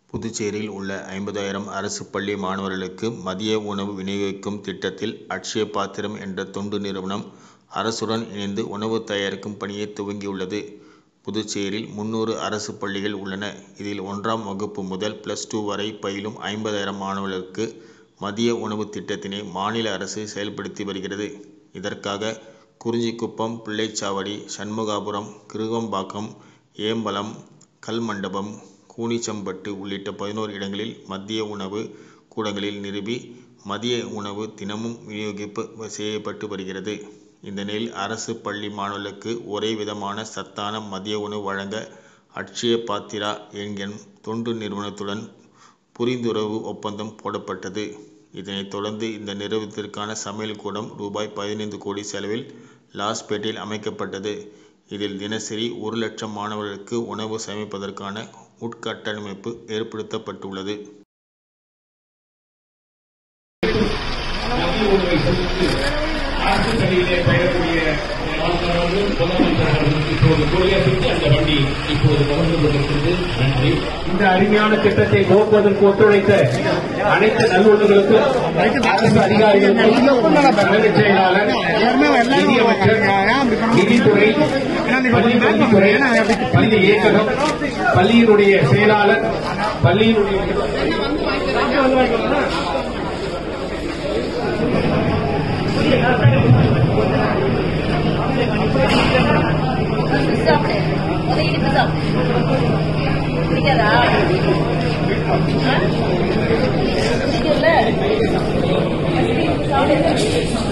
புதுச்சேரியில் உள்ள ஐம்பதாயிரம் அரசு பள்ளி மாணவர்களுக்கு மதிய உணவு விநியோகிக்கும் திட்டத்தில் அட்சய பாத்திரம் என்ற தொண்டு நிறுவனம் அரசுடன் இணைந்து உணவு தயாரிக்கும் பணியை துவங்கியுள்ளது. புதுச்சேரியில் முன்னூறு அரசு பள்ளிகள் உள்ளன. இதில் ஒன்றாம் வகுப்பு முதல் பிளஸ் டூ வரை பயிலும் ஐம்பதாயிரம் மாணவர்களுக்கு மதிய உணவு திட்டத்தினை மாநில அரசு செயல்படுத்தி வருகிறது. இதற்காக குறிஞ்சிக்குப்பம், பிள்ளைச்சாவடி, சண்முகாபுரம், கிருகம்பாக்கம், ஏம்பலம், கல்மண்டபம், கூனிச்சம்பட்டு உள்ளிட்ட பதினோரு இடங்களில் மதிய உணவு கூடங்களை நிறுவி மதிய உணவு தினமும் விநியோகிப்பு செய்யப்பட்டு வருகிறது. இந்த நிலையில் அரசு பள்ளி மாணவர்களுக்கு ஒரே விதமான சத்தான மதிய உணவு வழங்க அட்சய பாத்திரா என்கிற தொண்டு நிறுவனத்துடன் புரிந்துணர்வு ஒப்பந்தம் போடப்பட்டது. இதனைத் தொடர்ந்து இந்த நிறுவனத்திற்கான சமையல் கூடம் ரூபாய் பதினைந்து கோடி செலவில் லாஸ்பேட்டையில் அமைக்கப்பட்டது. இதில் தினசரி ஒரு லட்சம் மாணவர்களுக்கு உணவு சமைப்பதற்கான உட்கட்டமைப்பு ஏற்படுத்தப்பட்டுள்ளது. மதிய உணவை சமைத்து அரசு பள்ளியிலே பயிலக்கூடிய மாணவர்கள் முதலமைச்சர் அவர்களுக்கு இப்போது கொடியசைத்து அந்த வண்டி இப்போது கவர்ந்து கொண்டிருக்கிறது நன்றி இந்த அருமையான திட்டத்தை துவக்குவதற்கு ஒத்துழைத்த அனைத்து நல்லுள்ளங்களுக்கும் அரசு அதிகாரிகளுக்கும் தலைமைச் செயலாளர் நிதியமைச்சர் நிதித்துறை பள்ளி கல்வித்துறை பள்ளி இயக்ககம் பள்ளியினுடைய செயலாளர் பள்ளியினுடைய சாப்பிடு உதவிட்டு சாப்பிடு பிடிக்காதா பிடிக்கல சாப்பிடு